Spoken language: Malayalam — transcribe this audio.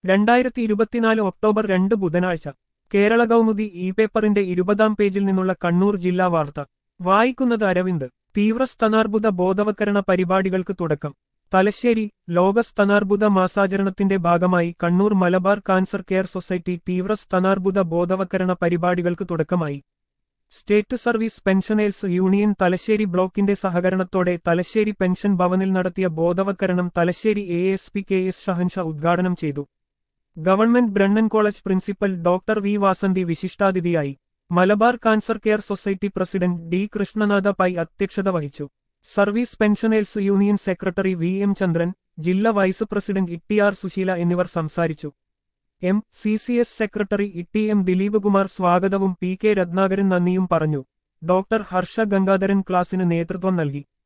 രണ്ടായിരത്തി ഇരുപത്തിനാല് ഒക്ടോബർ രണ്ട് ബുധനാഴ്ച കേരള കൗമുദി ഇ പേപ്പറിന്റെ ഇരുപതാം പേജിൽ നിന്നുള്ള കണ്ണൂർ ജില്ലാ വാർത്ത വായിക്കുന്നത് അരവിന്ദ് തീവ്ര സ്തനാർബുദ ബോധവൽക്കരണ പരിപാടികൾക്ക് തുടക്കം തലശ്ശേരി ലോക സ്തനാർബുദ മാസാചരണത്തിന്റെ ഭാഗമായി Kannur Malabar cancer care society തീവ്ര സ്തനാർബുദ ബോധവൽക്കരണ പരിപാടികൾക്ക് തുടക്കമായി state service pensioners union Thalassery ബ്ലോക്കിന്റെ സഹകരണത്തോടെ തലശ്ശേരി പെൻഷൻ ഭവനിൽ നടത്തിയ ബോധവൽക്കരണം Thalassery A S P K S Shahansha ഉദ്ഘാടനം ചെയ്തു government Brennen college principal doctor V Vasanthi വിശിഷ്ടാതിഥിയായി Malabar cancer care society president D Krishnanatha Pai അധ്യക്ഷത വഹിച്ചു service pensioners union secretary V M Chandran ജില്ലാ vice president E R Susheela എന്നിവർ സംസാരിച്ചു M C C S secretary E M Dileep Kumar സ്വാഗതവും പി കെ രത്നാകരൻ നന്ദിയും പറഞ്ഞു ഡോക്ടർ ഹർഷ ഗംഗാധരൻ ക്ലാസിന് നേതൃത്വം നൽകി